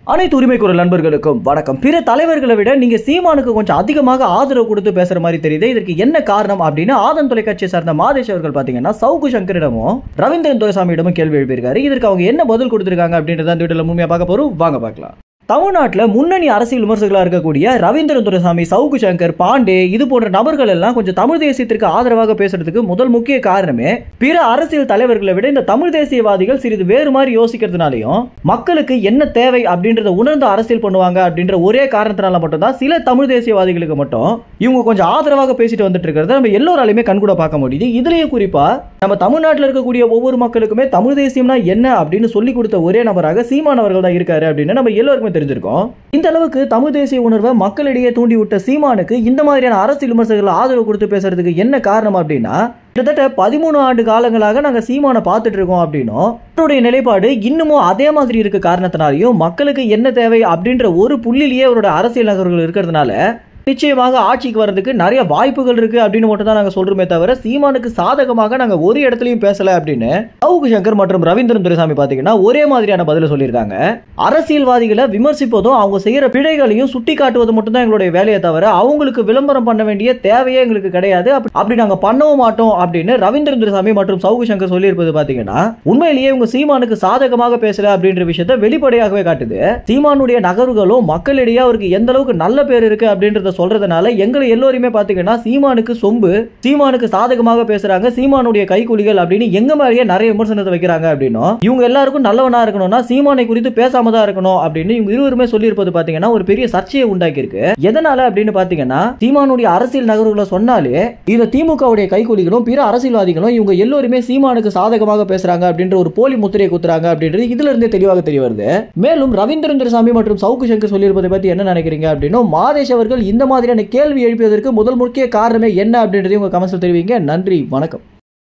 அனைத்து உரிமை குரல் நண்பர்களுக்கும் வணக்கம் பிற தலைவர்களை விட நீங்க சீமானுக்கு கொஞ்சம் அதிகமாக ஆதரவு கொடுத்து பேசுற மாதிரி தெரியுது இதற்கு என்ன காரணம் அப்படின்னு ஆதன் தொலைக்காட்சியை சார்ந்த மாதேஷ் அவர்கள் பாத்தீங்கன்னா சவுகு சங்கரிடமும் ரவீந்திரன் துரைசாமியிடமும் கேள்வி எழுப்பியிருக்காரு இதற்கு அவங்க என்ன பதில் கொடுத்திருக்காங்க அப்படின்றத அந்த வீட்டில் முழுமையா பார்க்க போறோம் வாங்க பார்க்கலாம் தமிழ்நாட்டில் முன்னணி அரசியல் விமர்சகர்களாக இருக்கக்கூடிய ரவீந்திரன் துரைசாமி சவுகு சங்கர் பாண்டே இது போன்ற நபர்கள் எல்லாம் கொஞ்சம் தமிழ் தேசியத்திற்கு ஆதரவாக பேசுறதுக்கு முதல் முக்கிய காரணமே பிற அரசியல் தலைவர்களை விட இந்த தமிழ் தேசியவாதிகள் சிறிது வேறு மாதிரி யோசிக்கிறதுனாலையும் மக்களுக்கு என்ன தேவை அப்படின்றத உணர்ந்து அரசியல் பண்ணுவாங்க அப்படின்ற ஒரே காரணத்தினால மட்டும்தான் சில தமிழ் தேசியவாதிகளுக்கு மட்டும் இவங்க கொஞ்சம் ஆதரவாக பேசிட்டு வந்துட்டு இருக்கிறத நம்ம எல்லோராலையுமே கண்கூட பார்க்க முடியுது இதுலயும் குறிப்பா நம்ம தமிழ்நாட்டில் இருக்கக்கூடிய ஒவ்வொரு மக்களுக்குமே தமிழ் தேசியம்னா என்ன அப்படின்னு சொல்லி கொடுத்த ஒரே நபராக சீமான் அவர்கள் தான் இருக்காரு அப்படின்னு நம்ம எல்லோருக்குமே தெரிஞ்சிருக்கோம் இந்த அளவுக்கு தமிழ் தேசிய உணர்வை மக்களிடையே தூண்டி விட்ட சீமானுக்கு இந்த மாதிரியான அரசியல் விமர்சகர்கள் ஆதரவு கொடுத்து பேசுறதுக்கு என்ன காரணம் அப்படின்னா கிட்டத்தட்ட பதிமூணு ஆண்டு காலங்களாக நாங்கள் சீமானை பார்த்துட்டு இருக்கோம் அப்படின்னும் அவருடைய நிலைப்பாடு இன்னமும் அதே மாதிரி இருக்க காரணத்தினாலையும் மக்களுக்கு என்ன தேவை அப்படின்ற ஒரு புள்ளிலேயே அவரோட அரசியல் நகர்கள் இருக்கிறதுனால நிச்சயமாக ஆட்சிக்கு வர்றதுக்கு நிறைய வாய்ப்புகள் இருக்கு அப்படின்னு மட்டும் தான் நாங்கள் சொல்றோமே தவிர சீமானுக்கு சாதகமாக நாங்கள் ஒரு இடத்துலையும் பேசல அப்படின்னு சவுகு சங்கர் மற்றும் ரவீந்திரன் துரைசாமி பார்த்தீங்கன்னா ஒரே மாதிரியான பதில சொல்லியிருக்காங்க அரசியல்வாதிகளை விமர்சிப்பதும் அவங்க செய்யற பிழைகளையும் சுட்டி காட்டுவது மட்டும் தான் எங்களுடைய வேலையை தவிர அவங்களுக்கு விளம்பரம் பண்ண வேண்டிய தேவையே எங்களுக்கு கிடையாது அப்படி- அப்படி நாங்க பண்ணவும் மாட்டோம் அப்படின்னு ரவீந்திரன் துரைசாமி மற்றும் சவுகு சங்கர் சொல்லியிருப்பது பாத்தீங்கன்னா உண்மையிலேயே இவங்க சீமானுக்கு சாதகமாக பேசல அப்படின்ற விஷயத்த வெளிப்படையாகவே காட்டுது சீமானுடைய நகர்வுகளும் மக்களிடையே அவருக்கு எந்த அளவுக்கு நல்ல பேர் இருக்கு அப்படின்றத சொல்றதுனால எங்களை எல்லோருமே பாத்தீங்கன்னா சீமானுக்கு சொம்பு சீமானுக்கு சாதகமாக பேசுறாங்க சீமானுடைய கைக்கூலிகள் அப்படின்னு எங்க மேலேயே நிறைய விமர்சனத்தை வைக்கிறாங்க அப்படின்னும் இவங்க எல்லாருக்கும் நல்லவனா இருக்கணும்னா சீமானை குறித்து பேசாம தான் இருக்கணும் அப்படின்னு இவங்க இருவருமே சொல்லியிருப்பது பாத்தீங்கன்னா ஒரு பெரிய சர்ச்சையை உண்டாக்கி இருக்கு எதனால அப்படின்னு பாத்தீங்கன்னா சீமானுடைய அரசியல் நகர்வுகளை சொன்னாலே இந்த திமுகவுடைய கைக்கூலிகளும் பிற அரசியல்வாதிகளும் இவங்க எல்லோருமே சீமானுக்கு சாதகமாக பேசுறாங்க அப்படின்ற ஒரு போலி முத்திரையை குத்துறாங்க அப்படின்றது இதுல இருந்தே தெளிவாக தெரிய வருது மேலும் ரவீந்திரன் துரைசாமி மற்றும் சவுக்கு சங்கர் சொல்லியிருப்பதை பத்தி என்ன நினைக்கிறீங்க அப்படின்னும் மாதேஷ் அவர்கள் இந்த மாதிரியான கேள்வி எழுப்பியதற்கு முதல் முக்கிய காரணமே என்ன அப்படின்றதையும் உங்க கமெண்ட்ஸ்ல தெரிவிங்க நன்றி வணக்கம்